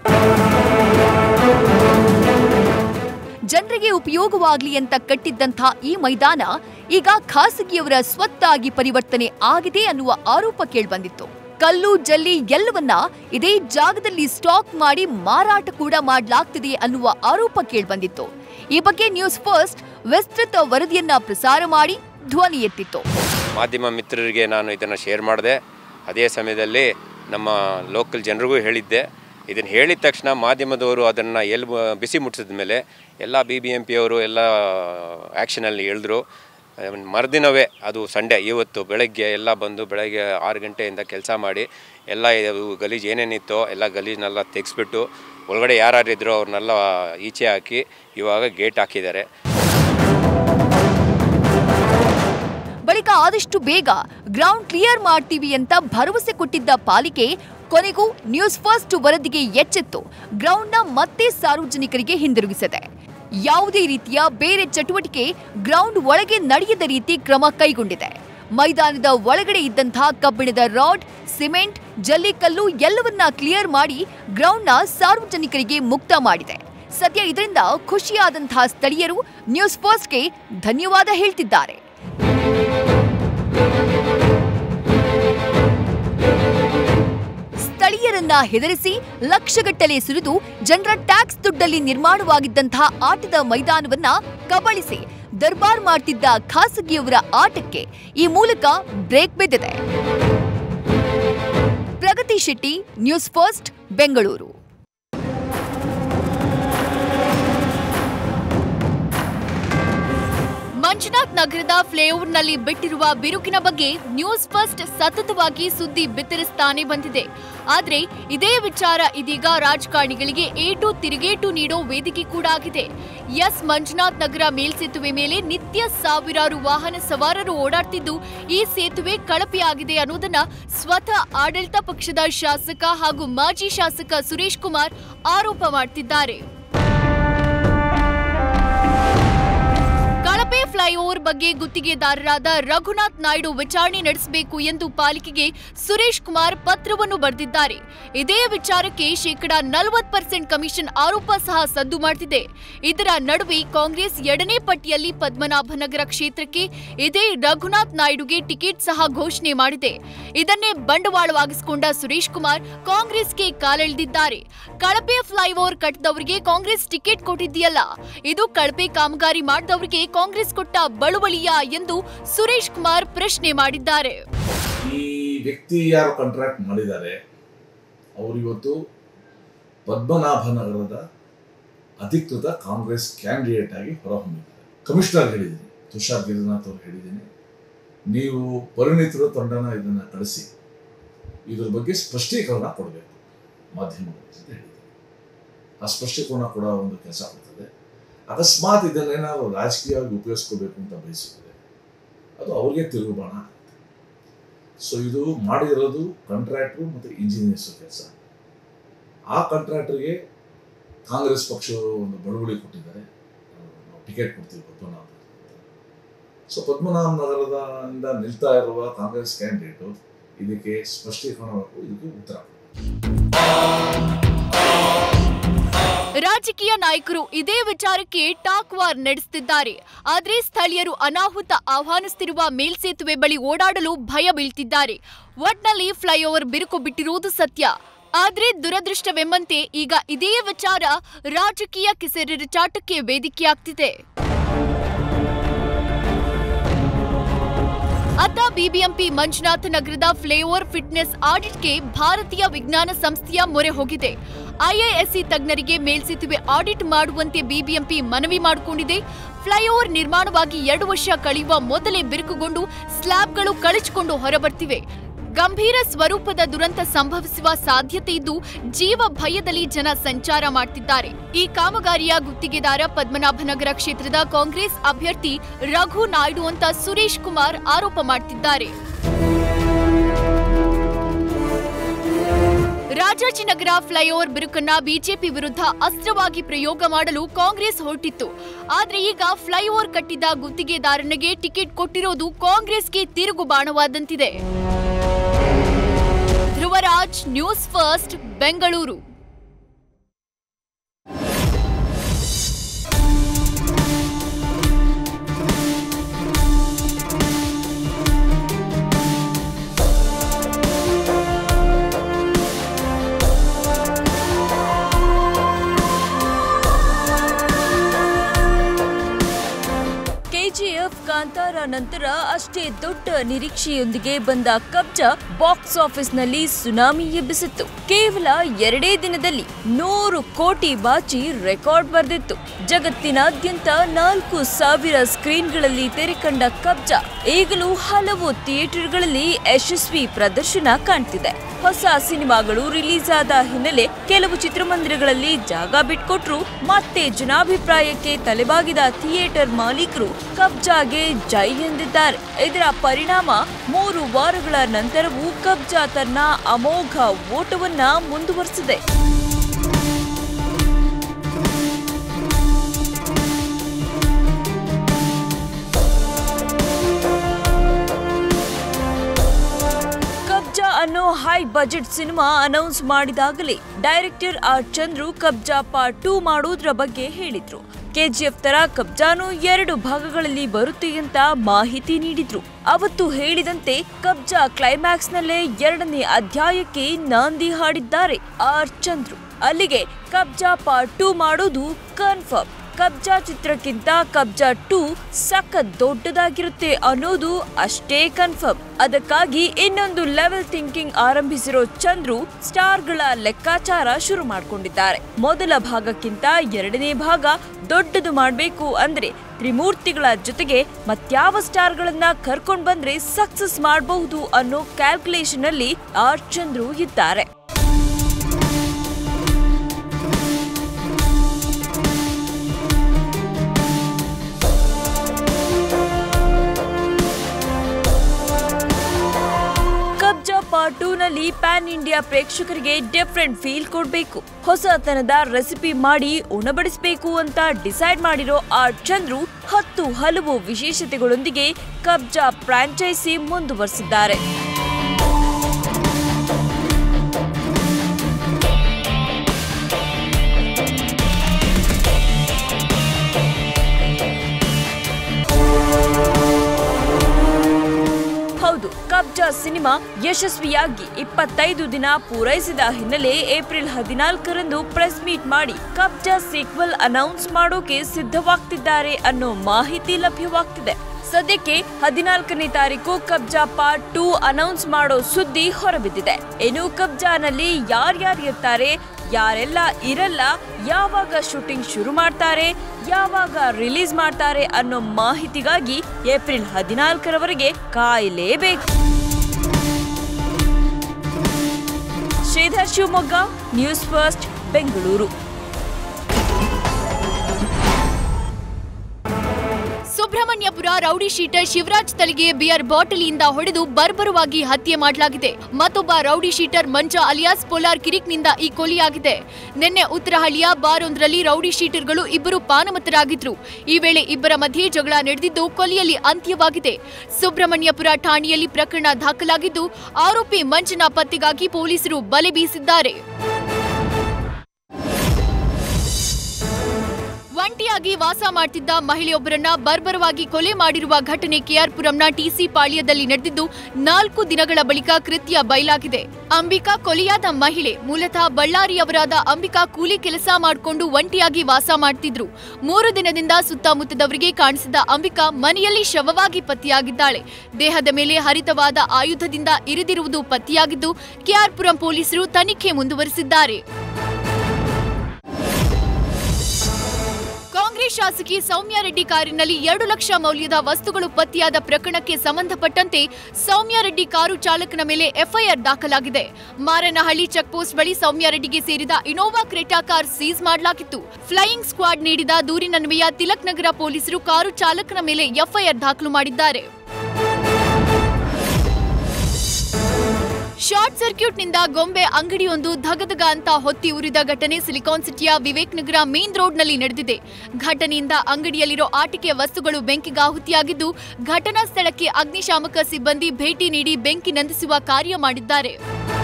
ಜನರಿಗೆ ಉಪಯೋಗವಾಗ್ಲಿ ಅಂತ ಕಟ್ಟಿದ್ದಂಥ ಈ ಮೈದಾನ ಈಗ ಖಾಸಗಿಯವರ ಸ್ವತ್ತಾಗಿ ಪರಿವರ್ತನೆ ಆಗಿದೆ ಅನ್ನುವ ಆರೋಪ ಕೇಳ್ಬಂದಿತ್ತು ಕಲ್ಲು ಜಲ್ಲಿ ಎಲ್ಲವನ್ನ ಇದೇ ಜಾಗದಲ್ಲಿ ಸ್ಟಾಕ್ ಮಾಡಿ ಮಾರಾಟ ಕೂಡ ಮಾಡಲಾಗ್ತಿದೆ ಅನ್ನುವ ಆರೋಪ ಕೇಳ್ಬಂದಿತ್ತು ಈ ಬಗ್ಗೆ ನ್ಯೂಸ್ ಫಸ್ಟ್ ವಿಸ್ತೃತ ವರದಿಯನ್ನ ಪ್ರಸಾರ ಮಾಡಿ ಧ್ವನಿ ಎತ್ತಿತ್ತು ಮಾಧ್ಯಮ ಮಿತ್ರರಿಗೆ ನಾನು ಇದನ್ನು ಶೇರ್ ಮಾಡಿದೆ ಅದೇ ಸಮಯದಲ್ಲಿ ನಮ್ಮ ಲೋಕಲ್ ಜನರಿಗೂ ಹೇಳಿದ್ದೆ ಇದನ್ನು ಹೇಳಿದ ತಕ್ಷಣ ಮಾಧ್ಯಮದವರು ಅದನ್ನು ಎಲ್ಲಿ ಬ- ಬಿಸಿ ಮುಟ್ಟಿಸಿದ ಮೇಲೆ ಎಲ್ಲ ಬಿ ಬಿ ಎಂ ಪಿಯವರು ಎಲ್ಲ ಆ್ಯಕ್ಷನಲ್ಲಿ ಹೇಳಿದ್ರು ಮರುದಿನವೇ ಅದು ಸಂಡೇ ಇವತ್ತು ಬೆಳಗ್ಗೆ ಎಲ್ಲ ಬಂದು ಬೆಳಗ್ಗೆ ಆರು ಗಂಟೆಯಿಂದ ಕೆಲಸ ಮಾಡಿ ಎಲ್ಲ ಇದು ಗಲೀಜು ಏನೇನಿತ್ತೋ ಎಲ್ಲ ಗಲೀಜನ್ನೆಲ್ಲ ತೆಗೆಸ್ಬಿಟ್ಟು ಒಳಗಡೆ ಯಾರ್ಯಾರಿದ್ರು ಅವ್ರನ್ನೆಲ್ಲ ಈಚೆ ಹಾಕಿ ಇವಾಗ ಗೇಟ್ ಹಾಕಿದ್ದಾರೆ ಬಳಿಕ ಆದಷ್ಟು ಬೇಗ ಗ್ರೌಂಡ್ ಕ್ಲಿಯರ್ ಮಾಡ್ತೀವಿ ಅಂತ ಭರವಸೆ ಕೊಟ್ಟಿದ್ದ ಪಾಲಿಕೆ ಕೊನೆಗೂ ನ್ಯೂಸ್ ಫಸ್ಟ್ ವರದಿಗೆ ಎಚ್ಚೆತ್ತು ಗ್ರೌಂಡ್ನ ಮತ್ತೆ ಸಾರ್ವಜನಿಕರಿಗೆ ಹಿಂದಿರುಗಿಸಿದೆ ಯಾವುದೇ ರೀತಿಯ ಬೇರೆ ಚಟುವಟಿಕೆ ಗ್ರೌಂಡ್ ಒಳಗೆ ನಡೆಯದ ರೀತಿ ಕ್ರಮ ಕೈಗೊಂಡಿದೆ ಮೈದಾನದ ಒಳಗಡೆ ಇದ್ದಂತಹ ಕಬ್ಬಿಣದ ರಾಡ್ ಸಿಮೆಂಟ್ ಜಲ್ಲಿಕಲ್ಲು ಎಲ್ಲವನ್ನ ಕ್ಲಿಯರ್ ಮಾಡಿ ಗ್ರೌಂಡ್ನ ಸಾರ್ವಜನಿಕರಿಗೆ ಮುಕ್ತ ಮಾಡಿದೆ ಸದ್ಯ ಇದರಿಂದ ಖುಷಿಯಾದಂತಹ ಸ್ಥಳೀಯರು ನ್ಯೂಸ್ ಫಸ್ಟ್ಗೆ ಧನ್ಯವಾದ ಹೇಳ್ತಿದ್ದಾರೆ ಸ್ಥಳೀಯರನ್ನ ಹೆದರಿಸಿ ಲಕ್ಷಗಟ್ಟಲೆ ಸುರಿದು ಜನರ ಟ್ಯಾಕ್ಸ್ ದುಡ್ಡಲ್ಲಿ ನಿರ್ಮಾಣವಾಗಿದ್ದಂತಹ ಆಟದ ಮೈದಾನವನ್ನ ಕಬಳಿಸಿ ದರ್ಬಾರ್ ಮಾಡ್ತಿದ್ದ ಖಾಸಗಿಯವರ ಆಟಕ್ಕೆ ಈ ಮೂಲಕ ಬ್ರೇಕ್ ಬಿದ್ದಿದೆ ಪ್ರಗತಿ ಶೆಟ್ಟಿ ನ್ಯೂಸ್ ಫಸ್ಟ್ ಬೆಂಗಳೂರು ಮಂಜುನಾಥ್ ನಗರದ ಫ್ಲೈಓವರ್ನಲ್ಲಿ ಬಿಟ್ಟಿರುವ ಬಿರುಕಿನ ಬಗ್ಗೆ ನ್ಯೂಸ್ ಫಸ್ಟ್ ಸತತವಾಗಿ ಸುದ್ದಿ ಬಿತ್ತರಿಸ್ತಾನೆ ಬಂದಿದೆ ಆದ್ರೆ ಇದೇ ವಿಚಾರ ಇದೀಗ ರಾಜಕಾರಣಿಗಳಿಗೆ ಏಟು ತಿರುಗೇಟು ನೀಡೋ ವೇದಿಕೆ ಕೂಡ ಆಗಿದೆ ಎಸ್ ಮಂಜುನಾಥ್ ನಗರ ಮೇಲ್ಸೇತುವೆ ಮೇಲೆ ನಿತ್ಯ ಸಾವಿರಾರು ವಾಹನ ಸವಾರರು ಓಡಾಡ್ತಿದ್ದು ಈ ಸೇತುವೆ ಕಳಪೆಯಾಗಿದೆ ಅನ್ನೋದನ್ನ ಸ್ವತಃ ಆಡಳಿತ ಪಕ್ಷದ ಶಾಸಕ ಹಾಗೂ ಮಾಜಿ ಶಾಸಕ ಸುರೇಶ್ ಕುಮಾರ್ ಆರೋಪ ಮಾಡ್ತಿದ್ದಾರೆ ಕಳಪೆ ಫ್ಲೈಓವರ್ ಬಗ್ಗೆ ಗುತ್ತಿಗೆದಾರರಾದ ರಘುನಾಥ್ ನಾಯ್ಡು ವಿಚಾರಣೆ ನಡೆಸಬೇಕು ಎಂದು ಪಾಲಿಕೆಗೆ ಸುರೇಶ್ ಕುಮಾರ್ ಪತ್ರವನ್ನು ಬರೆದಿದ್ದಾರೆ ಇದೇ ವಿಚಾರಕ್ಕೆ ಶೇಕಡಾ ನಲವತ್ತು ಪರ್ಸೆಂಟ್ ಕಮಿಷನ್ ಆರೋಪ ಸಹ ಸದ್ದು ಮಾಡ್ತಿದೆ ಇದರ ನಡುವೆ ಕಾಂಗ್ರೆಸ್ ಎರಡನೇ ಪಟ್ಟಿಯಲ್ಲಿ ಪದ್ಮನಾಭನಗರ ಕ್ಷೇತ್ರಕ್ಕೆ ಇದೇ ರಘುನಾಥ್ ನಾಯ್ಡುಗೆ ಟಿಕೆಟ್ ಸಹ ಘೋಷಣೆ ಮಾಡಿದೆ ಇದನ್ನೇ ಬಂಡವಾಳವಾಗಿಸಿಕೊಂಡ ಸುರೇಶ್ ಕುಮಾರ್ ಕಾಂಗ್ರೆಸ್ಗೆ ಕಾಲೆಳೆದಿದ್ದಾರೆ ಕಳಪೆ ಫ್ಲೈಓವರ್ ಕಟ್ಟಿದವರಿಗೆ ಕಾಂಗ್ರೆಸ್ ಟಿಕೆಟ್ ಕೊಟ್ಟಿದೆಯಲ್ಲ ಇದು ಕಳಪೆ ಕಾಮಗಾರಿ ಮಾಡಿದವರಿಗೆ ಕಾಂಗ್ರೆಸ್ ಕೊಟ್ಟ ಬಳುವಳಿಯಾ ಎಂದು ಸುರೇಶ್ ಕುಮಾರ್ ಪ್ರಶ್ನೆ ಮಾಡಿದ್ದಾರೆ ಈ ವ್ಯಕ್ತಿ ಯಾರು ಕಾಂಟ್ರಾಕ್ಟ್ ಮಾಡಿದ್ದಾರೆ ಅವರು ಇವತ್ತು ಪದ್ಮನಾಭನಗರದ ಅಧಿಕೃತ ಕಾಂಗ್ರೆಸ್ ಕ್ಯಾಂಡಿಡೇಟ್ ಆಗಿ ಹೊರಹೊಮ್ಮಿದ್ದಾರೆ ಕಮಿಷನರ್ ಹೇಳಿದ್ದೀನಿ ತುಷಾರ್ ಗಿರಿನಾಥ್ ಅವ್ರು ಹೇಳಿದ್ದೀನಿ ನೀವು ಪರಿಣಿತರ ತಂಡನ ಇದನ್ನು ಕಳಿಸಿ ಇದ್ರ ಬಗ್ಗೆ ಸ್ಪಷ್ಟೀಕರಣ ಕೊಡಬೇಕು ಮಾಧ್ಯಮಗಳು ಅಂತ ಹೇಳಿದ್ದೀನಿ ಆ ಸ್ಪಷ್ಟೀಕರಣ ಕೂಡ ಒಂದು ಕೆಲಸ ಆಗ್ತದೆ ಅಕಸ್ಮಾತ್ ಇದನ್ನೇನಾದ್ರು ರಾಜಕೀಯವಾಗಿ ಉಪಯೋಗಿಸ್ಕೋಬೇಕು ಅಂತ ಬಯಸಿದ್ರೆ ಅದು ಅವ್ರಿಗೆ ತಿರುಗುಬಾಣ ಸೊ ಇದು ಮಾಡಿರೋದು ಕಾಂಟ್ರಾಕ್ಟ್ರು ಮತ್ತು ಇಂಜಿನಿಯರ್ಸ್ ಕೆಲಸ ಆ ಕಾಂಟ್ರಾಕ್ಟರ್ಗೆ ಕಾಂಗ್ರೆಸ್ ಪಕ್ಷವರು ಒಂದು ಬಳುವಳಿ ಕೊಟ್ಟಿದ್ದಾರೆ ನಾವು ಟಿಕೆಟ್ ಕೊಡ್ತೀವಿ ಪದ್ಮನಾಭ ಸೊ ಪದ್ಮನಾಭ ನಗರದಿಂದ ನಿಲ್ತಾ ಇರುವ ಕಾಂಗ್ರೆಸ್ ಕ್ಯಾಂಡಿಡೇಟು ಇದಕ್ಕೆ ಸ್ಪಷ್ಟೀಕರಣ ಬೇಕು ಇದಕ್ಕೆ ಉತ್ತರ ರಾಜಕೀಯ ನಾಯಕರು ಇದೇ ವಿಚಾರಕ್ಕೆ ಟಾಕ್ ವಾರ್ ನಡೆಸುತ್ತಿದ್ದಾರೆ ಆದರೆ ಸ್ಥಳೀಯರು ಅನಾಹುತ ಆಹ್ವಾನಿಸುತ್ತಿರುವ ಮೇಲ್ಸೇತುವೆ ಬಳಿ ಓಡಾಡಲು ಭಯ ಬೀಳ್ತಿದ್ದಾರೆ ಒಟ್ನಲ್ಲಿ ಫ್ಲೈಓವರ್ ಬಿರುಕು ಬಿಟ್ಟಿರುವುದು ಸತ್ಯ ಆದ್ರೆ ದುರದೃಷ್ಟವೆಂಬಂತೆ ಈಗ ಇದೇ ವಿಚಾರ ರಾಜಕೀಯ ಕಿಸೆರಚಾಟಕ್ಕೆ ವೇದಿಕೆಯಾಗ್ತಿದೆ ಅತ್ತ ಬಿಬಿಎಂಪಿ ಮಂಜುನಾಥ ನಗರದ ಫ್ಲೇವರ್ ಫಿಟ್ನೆಸ್ ಆಡಿಟ್ಗೆ ಭಾರತೀಯ ವಿಜ್ಞಾನ ಸಂಸ್ಥೆಯ ಮೊರೆ ಹೋಗಿದೆ ಐಎಎಸ್ಸಿ ತಜ್ಞರಿಗೆ ಮೇಲ್ಸೇತುವೆ ಆಡಿಟ್ ಮಾಡುವಂತೆ ಬಿಬಿಎಂಪಿ ಮನವಿ ಮಾಡಿಕೊಂಡಿದೆ ಫ್ಲೈಓವರ್ ನಿರ್ಮಾಣವಾಗಿ ಎರಡು ವರ್ಷ ಕಳೆಯುವ ಮೊದಲೇ ಬಿರುಕುಗೊಂಡು ಸ್ಲ್ಯಾಬ್ಗಳು ಕಳಚಿಕೊಂಡು ಹೊರಬರ್ತಿವೆ ಗಂಭೀರ ಸ್ವರೂಪದ ದುರಂತ ಸಂಭವಿಸುವ ಸಾಧ್ಯತೆ ಇದ್ದು ಜೀವ ಭಯದಲ್ಲಿ ಜನ ಸಂಚಾರ ಮಾಡ್ತಿದ್ದಾರೆ ಈ ಕಾಮಗಾರಿಯ ಗುತ್ತಿಗೆದಾರ ಪದ್ಮನಾಭನಗರ ಕ್ಷೇತ್ರದ ಕಾಂಗ್ರೆಸ್ ಅಭ್ಯರ್ಥಿ ರಘು ನಾಯ್ಡು ಅಂತ ಸುರೇಶ್ ಕುಮಾರ್ ಆರೋಪ ಮಾಡ್ತಿದ್ದಾರೆ ರಾಜಾಜಿನಗರ ಫ್ಲೈಓವರ್ ಬಿರುಕನ್ನ ಬಿಜೆಪಿ ವಿರುದ್ಧ ಅಸ್ತ್ರವಾಗಿ ಪ್ರಯೋಗ ಮಾಡಲು ಕಾಂಗ್ರೆಸ್ ಹೊರಟಿತ್ತು ಆದ್ರೆ ಈಗ ಫ್ಲೈಓವರ್ ಕಟ್ಟಿದ್ದ ಗುತ್ತಿಗೆದಾರನಿಗೆ ಟಿಕೆಟ್ ಕೊಟ್ಟಿರೋದು ಕಾಂಗ್ರೆಸ್ಗೆ ತಿರುಗುಬಾಣವಾದಂತಿದೆ Dhruvaraj news first Bengaluru KGF Kantara ನಂತರ ಅಷ್ಟೇ ದೊಡ್ಡ ನಿರೀಕ್ಷೆಯೊಂದಿಗೆ ಬಂದ ಕಬ್ಜಾ ಬಾಕ್ಸ್ ಆಫೀಸ್ನಲ್ಲಿ ಸುನಾಮಿ ಎಬ್ಬಿಸಿತ್ತು ಕೇವಲ ಎರಡೇ ದಿನದಲ್ಲಿ ನೂರು ಕೋಟಿ ಬಾಚಿ ರೆಕಾರ್ಡ್ ಬರೆದಿತ್ತು ಜಗತ್ತಿನಾದ್ಯಂತ ನಾಲ್ಕು ಸಾವಿರ ಸ್ಕ್ರೀನ್ಗಳಲ್ಲಿ ತೆರೆಕಂಡ ಕಬ್ಜಾ ಈಗಲೂ ಹಲವು ಥಿಯೇಟರ್ಗಳಲ್ಲಿ ಯಶಸ್ವಿ ಪ್ರದರ್ಶನ ಕಾಣ್ತಿದೆ ಹೊಸ ಸಿನಿಮಾಗಳು ರಿಲೀಸ್ ಆದ ಹಿನ್ನೆಲೆ ಕೆಲವು ಚಿತ್ರಮಂದಿರಗಳಲ್ಲಿ ಜಾಗ ಬಿಟ್ಕೊಟ್ರು ಮತ್ತೆ ಜನಾಭಿಪ್ರಾಯಕ್ಕೆ ತಲೆಬಾಗಿದ ಥಿಯೇಟರ್ ಮಾಲೀಕರು ಕಬ್ಜಾಗೆ ಜೈ ಎಂದಿದ್ದಾರೆ ಇದರ ಪರಿಣಾಮ ಮೂರು ವಾರಗಳ ನಂತರವೂ ಕಬ್ಜಾ ತನ್ನ ಅಮೋಘ ಓಟವನ್ನ ಮುಂದುವರೆಸಿದೆ ಕಬ್ಜಾ ಅನ್ನೋ ಹೈ ಬಜೆಟ್ ಸಿನಿಮಾ ಅನೌನ್ಸ್ ಮಾಡಿದಾಗಲೇ director R Chandru Kabzaa part two ಮಾಡೋದ್ರ ಬಗ್ಗೆ ಹೇಳಿದ್ರು ಕೆಜಿಎಫ್ ತರ ಕಬ್ಜಾನು ಎರಡು ಭಾಗಗಳಲ್ಲಿ ಬರುತ್ತೆ ಅಂತ ಮಾಹಿತಿ ನೀಡಿದ್ರು ಅವತ್ತು ಹೇಳಿದಂತೆ ಕಬ್ಜಾ ಕ್ಲೈಮ್ಯಾಕ್ಸ್ ನಲ್ಲೇ ಎರಡನೇ ಅಧ್ಯಾಯಕ್ಕೆ ನಾಂದಿ ಹಾಡಿದ್ದಾರೆ ಆರ್ ಚಂದ್ರು ಅಲ್ಲಿಗೆ ಕಬ್ಜಾ ಪಾರ್ಟ್ ಟೂ ಮಾಡೋದು ಕನ್ಫರ್ಮ್ ಕಬ್ಜಾ ಚಿತ್ರಕ್ಕಿಂತ ಕಬ್ಜಾ ಟೂ ಸಖತ್ ದೊಡ್ಡದಾಗಿರುತ್ತೆ ಅನ್ನೋದು ಅಷ್ಟೇ ಕನ್ಫರ್ಮ್ ಅದಕ್ಕಾಗಿ ಇನ್ನೊಂದು ಲೆವೆಲ್ ಥಿಂಕಿಂಗ್ ಆರಂಭಿಸಿರೋ ಚಂದ್ರು ಸ್ಟಾರ್ಗಳ ಲೆಕ್ಕಾಚಾರ ಶುರು ಮಾಡ್ಕೊಂಡಿದ್ದಾರೆ ಮೊದಲ ಭಾಗಕ್ಕಿಂತ ಎರಡನೇ ಭಾಗ ದೊಡ್ಡದು ಮಾಡಬೇಕು ಅಂದ್ರೆ ತ್ರಿಮೂರ್ತಿಗಳ ಜೊತೆಗೆ ಮತ್ಯಾವ ಸ್ಟಾರ್ಗಳನ್ನ ಕರ್ಕೊಂಡ್ ಬಂದ್ರೆ ಸಕ್ಸಸ್ ಮಾಡಬಹುದು ಅನ್ನೋ ಕ್ಯಾಲ್ಕುಲೇಷನ್ ಅಲ್ಲಿ ಆರ್ ಚಂದ್ರು ಇದ್ದಾರೆ ಕಬ್ಜಾ ಪಾರ್ಟ್ ಟೂ ನಲ್ಲಿ ಪ್ಯಾನ್ ಇಂಡಿಯಾ ಪ್ರೇಕ್ಷಕರಿಗೆ ಡಿಫ್ರೆಂಟ್ ಫೀಲ್ ಕೊಡ್ಬೇಕು ಹೊಸತನದ ರೆಸಿಪಿ ಮಾಡಿ ಉಣಬಡಿಸಬೇಕು ಅಂತ ಡಿಸೈಡ್ ಮಾಡಿರೋ ಆರ್ ಚಂದ್ರು ಹತ್ತು ಹಲವು ವಿಶೇಷತೆಗಳೊಂದಿಗೆ ಕಬ್ಜಾ ಫ್ರಾಂಚೈಸಿ ಮುಂದುವರೆಸಿದ್ದಾರೆ ಹೌದು ಕಬ್ಜಾ ಸಿನಿಮಾ ಯಶಸ್ವಿಯಾಗಿ ಇಪ್ಪತ್ತೈದು ದಿನ ಪೂರೈಸಿದ ಹಿನ್ನೆಲೆ ಏಪ್ರಿಲ್ ಹದಿನಾಲ್ಕರಂದು ಪ್ರೆಸ್ ಮೀಟ್ ಮಾಡಿ ಕಬ್ಜಾ ಸೀಕ್ವಲ್ ಅನೌನ್ಸ್ ಮಾಡೋಕೆ ಸಿದ್ಧವಾಗ್ತಿದ್ದಾರೆ ಅನ್ನೋ ಮಾಹಿತಿ ಲಭ್ಯವಾಗ್ತಿದೆ ಸದ್ಯಕ್ಕೆ ಹದಿನಾಲ್ಕನೇ ತಾರೀಕು ಕಬ್ಜಾ ಪಾರ್ಟ್ ಟೂ ಅನೌನ್ಸ್ ಮಾಡೋ ಸುದ್ದಿ ಹೊರಬಿದ್ದಿದೆ ಇನ್ನು ಕಬ್ಜಾನಲ್ಲಿ ಯಾರ್ಯಾರು ಇರ್ತಾರೆ ಯಾರೆಲ್ಲ ಇರಲ್ಲ ಯಾವಾಗ ಶೂಟಿಂಗ್ ಶುರು ಮಾಡ್ತಾರೆ ಯಾವಾಗ ರಿಲೀಸ್ ಮಾಡ್ತಾರೆ ಅನ್ನೋ ಮಾಹಿತಿಗಾಗಿ ಏಪ್ರಿಲ್ ಹದಿನಾಲ್ಕರವರೆಗೆ ಕಾಯಲೇಬೇಕು Sridhar Shivamogga news first Bengaluru Subramanyapura rowdy sheeter Shivaraj ತಲೆಗೆ ಬಿಯರ್ ಬಾಟಲಿಯಿಂದ ಹೊಡೆದು ಬರ್ಬರವಾಗಿ ಹತ್ಯೆ ಮಾಡಲಾಗಿದೆ ಮತ್ತೊಬ್ಬ rowdy sheeter Manja alias Polar ಕಿರಿಕ್ನಿಂದ ಈ ಕೊಲೆಯಾಗಿದೆ ನಿನ್ನೆ ಉತ್ತರಹಳ್ಳಿಯ ಬಾರೊಂದರಲ್ಲಿ ರೌಡಿ ಶೀಟರ್ಗಳು ಇಬ್ಬರು ಪಾನಮತರಾಗಿದ್ರು ಈ ವೇಳೆ ಇಬ್ಬರ ಮಧ್ಯೆ ಜಗಳ ನಡೆದಿದ್ದು ಕೊಲೆಯಲ್ಲಿ ಅಂತ್ಯವಾಗಿದೆ ಸುಬ್ರಹ್ಮಣ್ಯಪುರ ಠಾಣೆಯಲ್ಲಿ ಪ್ರಕರಣ ದಾಖಲಾಗಿದ್ದು ಆರೋಪಿ ಮಂಜನ ಪತ್ತೆಗಾಗಿ ಪೊಲೀಸರು ಬಲೆ ಬೀಸಿದ್ದಾರೆ ಒಂಟಿಯಾಗಿ ವಾಸ ಮಾಡ್ತಿದ್ದ ಮಹಿಳೆಯೊಬ್ಬರನ್ನ ಬರ್ಬರವಾಗಿ ಕೊಲೆ ಮಾಡಿರುವ ಘಟನೆ ಕೆಆರ್ಪುರಂನ ಟಿಸಿ ಪಾಳ್ಯದಲ್ಲಿ ನಡೆದಿದ್ದು ನಾಲ್ಕು ದಿನಗಳ ಬಳಿಕ ಕೃತ್ಯ ಬಯಲಾಗಿದೆ ಅಂಬಿಕಾ ಕೊಲೆಯಾದ ಮಹಿಳೆ ಮೂಲತಃ ಬಳ್ಳಾರಿಯವರಾದ ಅಂಬಿಕಾ ಕೂಲಿ ಕೆಲಸ ಮಾಡಿಕೊಂಡು ಒಂಟಿಯಾಗಿ ವಾಸ ಮಾಡ್ತಿದ್ರು ಮೂರು ದಿನದಿಂದ ಸುತ್ತಮುತ್ತದವರಿಗೆ ಕಾಣಿಸಿದ ಅಂಬಿಕಾ ಮನೆಯಲ್ಲಿ ಶವವಾಗಿ ಪತ್ತೆಯಾಗಿದ್ದಾಳೆ ದೇಹದ ಮೇಲೆ ಹರಿತವಾದ ಆಯುಧದಿಂದ ಇರಿದಿರುವುದು ಪತ್ತೆಯಾಗಿದ್ದು ಕೆಆರ್ಪುರಂ ಪೊಲೀಸರು ತನಿಖೆ ಮುಂದುವರೆಸಿದ್ದಾರೆ ಕಾಂಗ್ರೆಸ್ ಶಾಸಕಿ ಸೌಮ್ಯ ರೆಡ್ಡಿ ಕಾರಿನಲ್ಲಿ ಎರಡು ಲಕ್ಷ ಮೌಲ್ಯದ ವಸ್ತುಗಳು ಪತ್ತೆಯಾದ ಪ್ರಕರಣಕ್ಕೆ ಸಂಬಂಧಪಟ್ಟಂತೆ ಸೌಮ್ಯ ರೆಡ್ಡಿ ಕಾರು ಚಾಲಕನ ಮೇಲೆ ಎಫ್ಐಆರ್ ದಾಖಲಾಗಿದೆ ಮಾರನಹಳ್ಳಿ ಚೆಕ್ ಪೋಸ್ಟ್ ಬಳಿ ಸೌಮ್ಯ ರೆಡ್ಡಿಗೆ ಸೇರಿದ ಇನೋವಾ ಕ್ರೆಟಾ ಕಾರ್ ಸೀಸ್ ಮಾಡಲಾಗಿತ್ತು ಫ್ಲೈಯಿಂಗ್ ಸ್ಕ್ವಾಡ್ ನೀಡಿದ ದೂರಿನನ್ವಯ ತಿಲಕ್ ನಗರ ಪೊಲೀಸರು ಕಾರು ಚಾಲಕನ ಮೇಲೆ ಎಫ್ಐಆರ್ ದಾಖಲು ಮಾಡಿದ್ದಾರೆ ಶಾರ್ಟ್ ಸರ್ಕ್ಯೂಟ್ನಿಂದ ಗೊಂಬೆ ಅಂಗಡಿಯೊಂದು ಧಗಧಗ ಅಂತ ಹೊತ್ತಿ ಉರಿದ ಘಟನೆ ಸಿಲಿಕಾನ್ ಸಿಟಿಯ ವಿವೇಕ್ ನಗರ ಮೇನ್ ರೋಡ್ನಲ್ಲಿ ನಡೆದಿದೆ ಘಟನೆಯಿಂದ ಅಂಗಡಿಯಲ್ಲಿರೋ ಆಟಿಕೆ ವಸ್ತುಗಳು ಬೆಂಕಿಗಾಹುತಿಯಾಗಿದ್ದು ಘಟನಾ ಸ್ಥಳಕ್ಕೆ ಅಗ್ನಿಶಾಮಕ ಸಿಬ್ಬಂದಿ ಭೇಟಿ ನೀಡಿ ಬೆಂಕಿ ನಂದಿಸುವ ಕಾರ್ಯ ಮಾಡಿದ್ದಾರೆ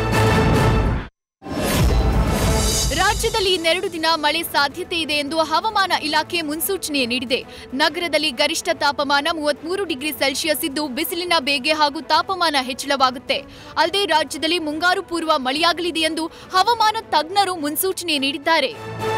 ರಾಜ್ಯದಲ್ಲಿ ಇನ್ನೆರಡು ದಿನ ಮಳೆ ಸಾಧ್ಯತೆ ಇದೆ ಎಂದು ಹವಾಮಾನ ಇಲಾಖೆ ಮುನ್ಸೂಚನೆ ನೀಡಿದೆ ನಗರದಲ್ಲಿ ಗರಿಷ್ಠ ತಾಪಮಾನ ಮೂವತ್ಮೂರು ಡಿಗ್ರಿ ಸೆಲ್ಸಿಯಸ್ ಇದ್ದು ಬಿಸಿಲಿನ ಬೇಗೆ ಹಾಗೂ ತಾಪಮಾನ ಹೆಚ್ಚಳವಾಗುತ್ತೆ ಅಲ್ಲದೆ ರಾಜ್ಯದಲ್ಲಿ ಮುಂಗಾರು ಪೂರ್ವ ಮಳೆಯಾಗಲಿದೆ ಎಂದು ಹವಾಮಾನ ತಜ್ಞರು ಮುನ್ಸೂಚನೆ ನೀಡಿದ್ದಾರೆ